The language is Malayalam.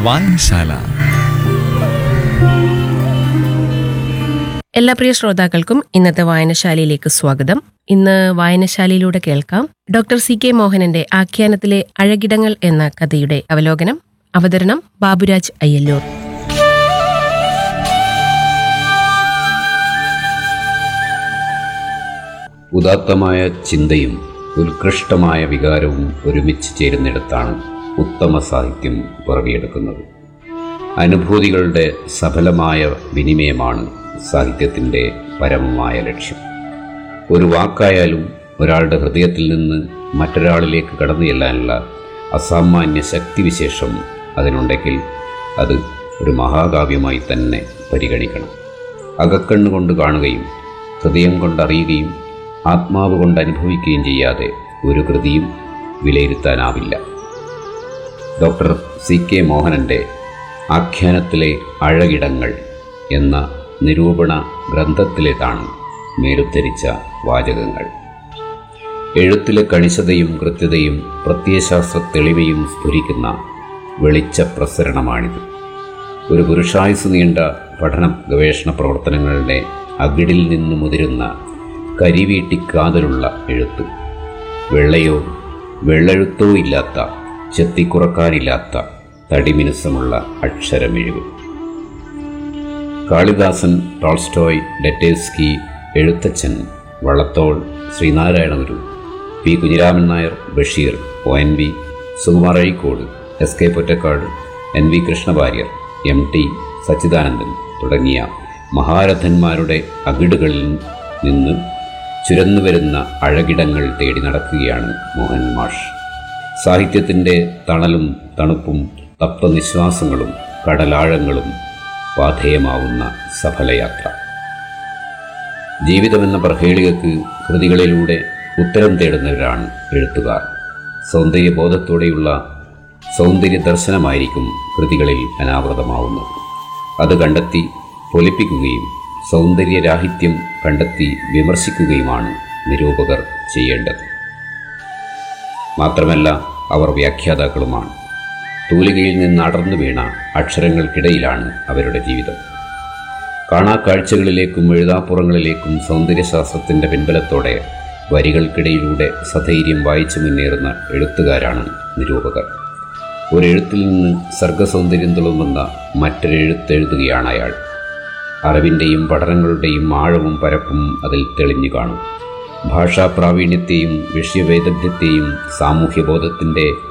വായനശാല എല്ലാ പ്രിയ ശ്രോതാക്കൾക്കും ഇന്നത്തെ വായനശാലയിലേക്ക് സ്വാഗതം ഇന്ന് വായനശാലയിലൂടെ കേൾക്കാം ഡോക്ടർ സി കെ മോഹനന്റെ ആഖ്യാനത്തിലെ അഴകിടങ്ങൾ എന്ന കഥയുടെ അവലോകനം അവതരണം ബാബുരാജ് അയ്യല്ലൂർ ഉദാത്തമായ ചിന്തയും ഉത്കൃഷ്ടമായ വികാരവും ഒരുമിച്ച് ചേരുന്നിടത്താണ് ഉത്തമ സാഹിത്യം പിറവിയെടുക്കുന്നത് അനുഭൂതികളുടെ സഫലമായ വിനിമയമാണ് സാഹിത്യത്തിൻ്റെ പരമമായ ലക്ഷ്യം ഒരു വാക്കായാലും ഒരാളുടെ ഹൃദയത്തിൽ നിന്ന് മറ്റൊരാളിലേക്ക് കടന്നു ചെല്ലാനുള്ള അസാമാന്യ ശക്തിവിശേഷം അതിനുണ്ടെങ്കിൽ അത് ഒരു മഹാകാവ്യമായി തന്നെ പരിഗണിക്കണം അകക്കണ്ണുകൊണ്ട് കാണുകയും ഹൃദയം കൊണ്ടറിയുകയും ആത്മാവ് കൊണ്ട് അനുഭവിക്കുകയും ചെയ്യാതെ ഒരു കൃതിയും വിലയിരുത്താനാവില്ല ഡോക്ടർ സി കെ മോഹനൻ്റെ ആഖ്യാനത്തിലെ അഴകിടങ്ങൾ എന്ന നിരൂപണ ഗ്രന്ഥത്തിലേതാണ് മേലുദ്ധരിച്ച വാചകങ്ങൾ എഴുത്തിലെ കണിശതയും കൃത്യതയും പ്രത്യയശാസ്ത്ര തെളിവയും സ്ഫുരിക്കുന്ന വെളിച്ച പ്രസരണമാണിത് ഒരു പുരുഷായുസ് നീണ്ട പഠന ഗവേഷണ പ്രവർത്തനങ്ങളുടെ അകിടിൽ നിന്ന് മുതിരുന്ന കരിവീട്ടിക്കാതലുള്ള എഴുത്ത് വെള്ളയോ വെള്ളെഴുത്തോ ഇല്ലാത്ത ചെത്തിക്കുറക്കാനില്ലാത്ത തടിമിനുസമുള്ള അക്ഷരമെഴുകും കാളിദാസൻ ടോൾസ്റ്റോയ് ഡെറ്റേസ്കി Ezhuthachan Vallathol Sree Narayana Guru P Kunhiraman Nair Basheer O N V Sukumar Azhikode S K Pottekkatt N V Krishna Warrier M T Sachidanandan തുടങ്ങിയ മഹാരഥന്മാരുടെ അകിടുകളിൽ നിന്ന് ചുരന്നു വരുന്ന അഴകിടങ്ങൾ തേടി നടക്കുകയാണ് മോഹൻ മാഷ് സാഹിത്യത്തിൻ്റെ തണലും തണുപ്പും തത്വനിശ്വാസങ്ങളും കടലാഴങ്ങളും പാധേയമാവുന്ന സഫലയാത്ര ജീവിതമെന്ന പ്രഹേളികക്ക് കൃതികളിലൂടെ ഉത്തരം തേടുന്നവരാണ് എഴുത്തുകാർ സൗന്ദര്യബോധത്തോടെയുള്ള സൗന്ദര്യ ദർശനമായിരിക്കും കൃതികളിൽ അനാവൃതമാവുന്നത് അത് കണ്ടെത്തി പൊലിപ്പിക്കുകയും സൗന്ദര്യരാഹിത്യം കണ്ടെത്തി വിമർശിക്കുകയുമാണ് നിരൂപകർ ചെയ്യേണ്ടത് മാത്രമല്ല അവർ വ്യാഖ്യാതാക്കളുമാണ് തൂലികയിൽ നിന്ന് അടർന്നു വീണ അക്ഷരങ്ങൾക്കിടയിലാണ് അവരുടെ ജീവിതം കാണാക്കാഴ്ചകളിലേക്കും എഴുതാപ്പുറങ്ങളിലേക്കും സൗന്ദര്യശാസ്ത്രത്തിൻ്റെ പിൻബലത്തോടെ വരികൾക്കിടയിലൂടെ സധൈര്യം വായിച്ചു മുന്നേറുന്ന എഴുത്തുകാരാണ് നിരൂപകർ ഒരു എഴുത്തിൽ നിന്ന് സർഗസൗന്ദര്യം തുളുമ്പുന്ന മറ്റൊരെഴുത്തെഴുതുകയാണ് അയാൾ അറിവിൻ്റെയും പഠനങ്ങളുടെയും ആഴവും പരപ്പും അതിൽ തെളിഞ്ഞു കാണും ഭാഷാ പ്രാവീണ്യത്തെയും വിഷയവൈദഗ്ധ്യത്തെയും സാമൂഹ്യബോധത്തിൻ്റെ